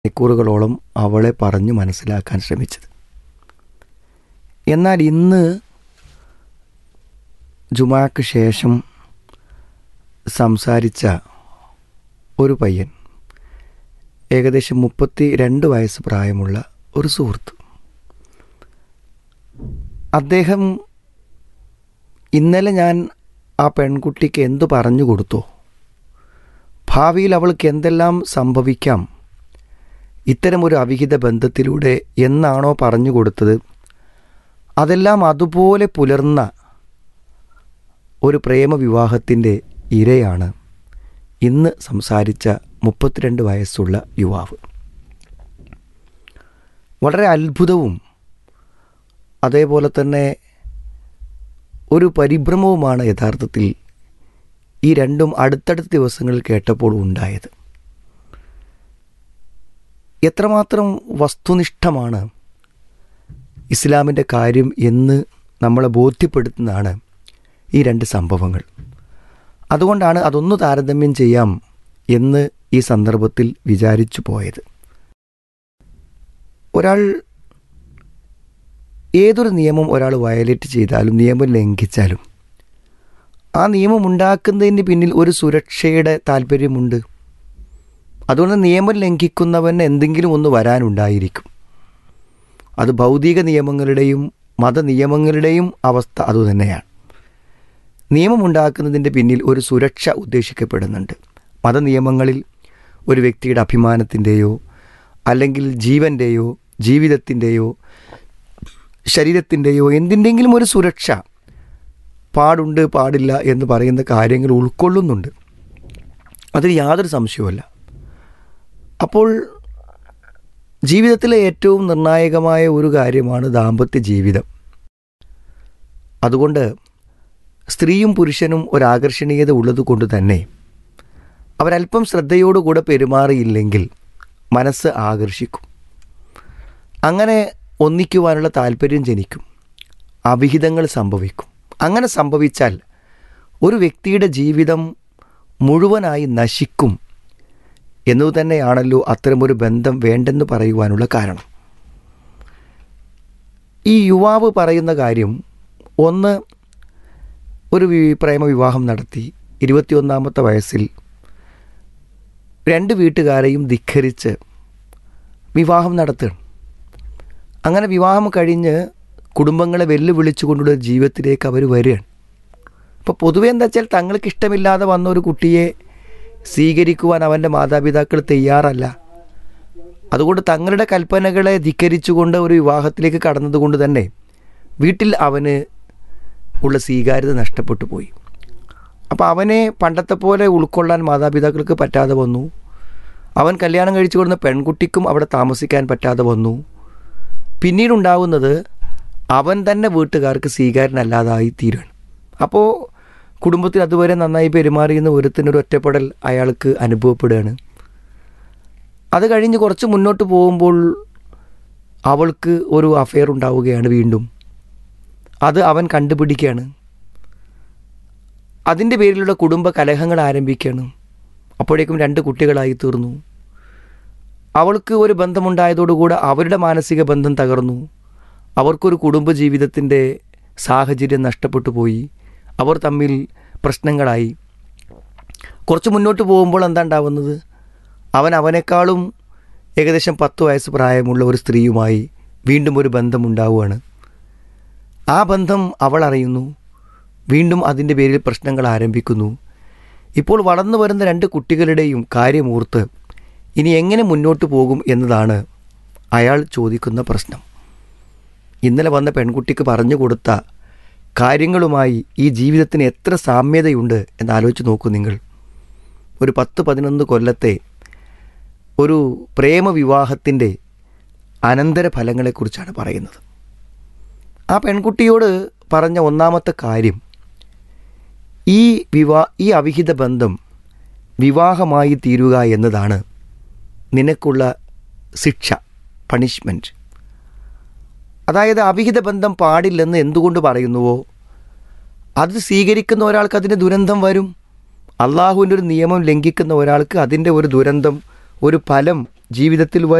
മണിക്കൂറുകളോളം അവളെ പറഞ്ഞു മനസ്സിലാക്കാൻ ശ്രമിച്ചത് എന്നാൽ ഇന്ന് ജുമാക്ക് ശേഷം സംസാരിച്ച ഒരു പയ്യൻ ഏകദേശം മുപ്പത്തി രണ്ട് വയസ്സ് പ്രായമുള്ള ഒരു സുഹൃത്ത് അദ്ദേഹം ഇന്നലെ ഞാൻ ആ പെൺകുട്ടിക്ക് എന്തു പറഞ്ഞു കൊടുത്തോ ഭാവിയിൽ അവൾക്ക് എന്തെല്ലാം സംഭവിക്കാം ഇത്തരമൊരു അവിഹിത ബന്ധത്തിലൂടെ എന്നാണോ പറഞ്ഞു കൊടുത്തത് അതെല്ലാം അതുപോലെ പുലർന്ന ഒരു പ്രേമവിവാഹത്തിൻ്റെ ഇരയാണ് ഇന്ന് സംസാരിച്ച മുപ്പത്തിരണ്ട് വയസ്സുള്ള യുവാവ് വളരെ അത്ഭുതവും അതേപോലെ തന്നെ ഒരു പരിഭ്രമവുമാണ് യഥാർത്ഥത്തിൽ ഈ രണ്ടും അടുത്തടുത്ത ദിവസങ്ങളിൽ കേട്ടപ്പോൾ ഉണ്ടായത് എത്രമാത്രം വസ്തുനിഷ്ഠമാണ് ഇസ്ലാമിൻ്റെ കാര്യം എന്ന് നമ്മളെ ബോധ്യപ്പെടുത്തുന്നതാണ് ഈ രണ്ട് സംഭവങ്ങൾ അതുകൊണ്ടാണ് അതൊന്ന് താരതമ്യം ചെയ്യാം എന്ന് ഈ സന്ദർഭത്തിൽ വിചാരിച്ചു പോയത് ഒരാൾ ഏതൊരു നിയമം ഒരാൾ വയലേറ്റ് ചെയ്താലും നിയമം ലംഘിച്ചാലും ആ നിയമം ഉണ്ടാക്കുന്നതിന് പിന്നിൽ ഒരു സുരക്ഷയുടെ താല്പര്യമുണ്ട് അതുകൊണ്ട് നിയമം ലംഘിക്കുന്നവന് എന്തെങ്കിലും ഒന്ന് വരാനുണ്ടായിരിക്കും അത് ഭൗതിക നിയമങ്ങളുടെയും മതനിയമങ്ങളുടെയും അവസ്ഥ അതുതന്നെയാണ് നിയമമുണ്ടാക്കുന്നതിൻ്റെ പിന്നിൽ ഒരു സുരക്ഷ ഉദ്ദേശിക്കപ്പെടുന്നുണ്ട് മതനിയമങ്ങളിൽ ഒരു വ്യക്തിയുടെ അഭിമാനത്തിൻ്റെയോ അല്ലെങ്കിൽ ജീവൻ്റെയോ ജീവിതത്തിൻ്റെയോ ശരീരത്തിൻ്റെയോ എന്തിൻ്റെങ്കിലും ഒരു സുരക്ഷ പാടുണ്ട് പാടില്ല എന്ന് പറയുന്ന കാര്യങ്ങൾ ഉൾക്കൊള്ളുന്നുണ്ട് അതിൽ യാതൊരു സംശയവുമല്ല അപ്പോൾ ജീവിതത്തിലെ ഏറ്റവും നിർണായകമായ ഒരു കാര്യമാണ് ദാമ്പത്യ ജീവിതം അതുകൊണ്ട് സ്ത്രീയും പുരുഷനും ഒരാകർഷണീയത ഉള്ളതുകൊണ്ട് തന്നെ അവരല്പം ശ്രദ്ധയോടുകൂടെ പെരുമാറിയില്ലെങ്കിൽ മനസ്സ് ആകർഷിക്കും അങ്ങനെ ഒന്നിക്കുവാനുള്ള താല്പര്യം ജനിക്കും അവിഹിതങ്ങൾ സംഭവിക്കും അങ്ങനെ സംഭവിച്ചാൽ ഒരു വ്യക്തിയുടെ ജീവിതം മുഴുവനായി നശിക്കും എന്നു തന്നെയാണല്ലോ അത്തരമൊരു ബന്ധം വേണ്ടെന്ന് പറയുവാനുള്ള കാരണം ഈ യുവാവ് പറയുന്ന കാര്യം ഒന്ന് ഒരു വി- പ്രേമവിവാഹം നടത്തി ഇരുപത്തിയൊന്നാമത്തെ വയസ്സിൽ രണ്ട് വീട്ടുകാരെയും ധിഖരിച്ച് വിവാഹം നടത്തുകയാണ് അങ്ങനെ വിവാഹം കഴിഞ്ഞ് കുടുംബങ്ങളെ വെല്ലുവിളിച്ചുകൊണ്ടുള്ള ഒരു ജീവിതത്തിലേക്ക് അവർ വരികയാണ് അപ്പോൾ പൊതുവെ എന്താ വെച്ചാൽ തങ്ങൾക്ക് ഇഷ്ടമില്ലാതെ വന്ന ഒരു കുട്ടിയെ സ്വീകരിക്കുവാൻ അവൻ്റെ മാതാപിതാക്കൾ തയ്യാറല്ല അതുകൊണ്ട് തങ്ങളുടെ കൽപ്പനകളെ ധിക്കരിച്ചുകൊണ്ട് ഒരു വിവാഹത്തിലേക്ക് കടന്നതുകൊണ്ട് തന്നെ വീട്ടിൽ അവന് ഉള്ള സ്വീകാര്യത നഷ്ടപ്പെട്ടു പോയി അപ്പോൾ അവനെ പണ്ടത്തെ പോലെ ഉൾക്കൊള്ളാൻ മാതാപിതാക്കൾക്ക് പറ്റാതെ വന്നു അവൻ കല്യാണം കഴിച്ചു കൊടുന്ന പെൺകുട്ടിക്കും അവിടെ താമസിക്കാൻ പറ്റാതെ വന്നു പിന്നീടുണ്ടാവുന്നത് അവൻ തന്നെ വീട്ടുകാർക്ക് സ്വീകാര്യനല്ലാതായി തീരുകയാണ് അപ്പോൾ കുടുംബത്തിൽ അതുവരെ നന്നായി പെരുമാറിയുന്ന ഒരുത്തിനൊരു ഒറ്റപ്പെടൽ അയാൾക്ക് അനുഭവപ്പെടുകയാണ് അത് കഴിഞ്ഞ് കുറച്ച് മുന്നോട്ട് പോകുമ്പോൾ അവൾക്ക് ഒരു അഫെയർ ഉണ്ടാവുകയാണ് വീണ്ടും അത് അവൻ കണ്ടുപിടിക്കുകയാണ് അതിൻ്റെ പേരിലുള്ള കുടുംബ കലഹങ്ങൾ ആരംഭിക്കുകയാണ് അപ്പോഴേക്കും രണ്ട് കുട്ടികളായി തീർന്നു അവൾക്ക് ഒരു ബന്ധമുണ്ടായതോടുകൂടെ അവരുടെ മാനസിക ബന്ധം തകർന്നു അവർക്കൊരു കുടുംബജീവിതത്തിൻ്റെ സാഹചര്യം നഷ്ടപ്പെട്ടു പോയി അവർ തമ്മിൽ പ്രശ്നങ്ങളായി കുറച്ച് മുന്നോട്ട് പോകുമ്പോൾ എന്താ ഉണ്ടാവുന്നത് അവൻ അവനേക്കാളും ഏകദേശം പത്ത് വയസ്സ് പ്രായമുള്ള ഒരു സ്ത്രീയുമായി വീണ്ടും ഒരു ബന്ധമുണ്ടാവുകയാണ് ആ ബന്ധം അവൾ അറിയുന്നു വീണ്ടും അതിൻ്റെ പേരിൽ പ്രശ്നങ്ങൾ ആരംഭിക്കുന്നു ഇപ്പോൾ വളർന്നു വരുന്ന രണ്ട് കുട്ടികളുടെയും കാര്യമൂർത്ത് ഇനി എങ്ങനെ മുന്നോട്ട് പോകും എന്നതാണ് അയാൾ ചോദിക്കുന്ന പ്രശ്നം ഇന്നലെ വന്ന പെൺകുട്ടിക്ക് പറഞ്ഞു കൊടുത്ത കാര്യങ്ങളുമായി ഈ ജീവിതത്തിന് എത്ര സാമ്യതയുണ്ട് എന്നാലോചിച്ച് നോക്കൂ നിങ്ങൾ ഒരു പത്ത് പതിനൊന്ന് കൊല്ലത്തെ ഒരു പ്രേമവിവാഹത്തിൻ്റെ അനന്തരഫലങ്ങളെക്കുറിച്ചാണ് പറയുന്നത് ആ പെൺകുട്ടിയോട് പറഞ്ഞ ഒന്നാമത്തെ കാര്യം ഈ വിവാ ഈ അവിഹിത ബന്ധം വിവാഹമായി തീരുക എന്നതാണ് നിനക്കുള്ള ശിക്ഷ പണിഷ്മെൻറ്റ് അതായത് അവിഹിത ബന്ധം പാടില്ലെന്ന് എന്തുകൊണ്ട് പറയുന്നുവോ അത് സ്വീകരിക്കുന്ന ഒരാൾക്ക് അതിൻ്റെ ദുരന്തം വരും അള്ളാഹുവിൻ്റെ ഒരു നിയമം ലംഘിക്കുന്ന ഒരാൾക്ക് അതിൻ്റെ ഒരു ദുരന്തം ഒരു ഫലം ജീവിതത്തിൽ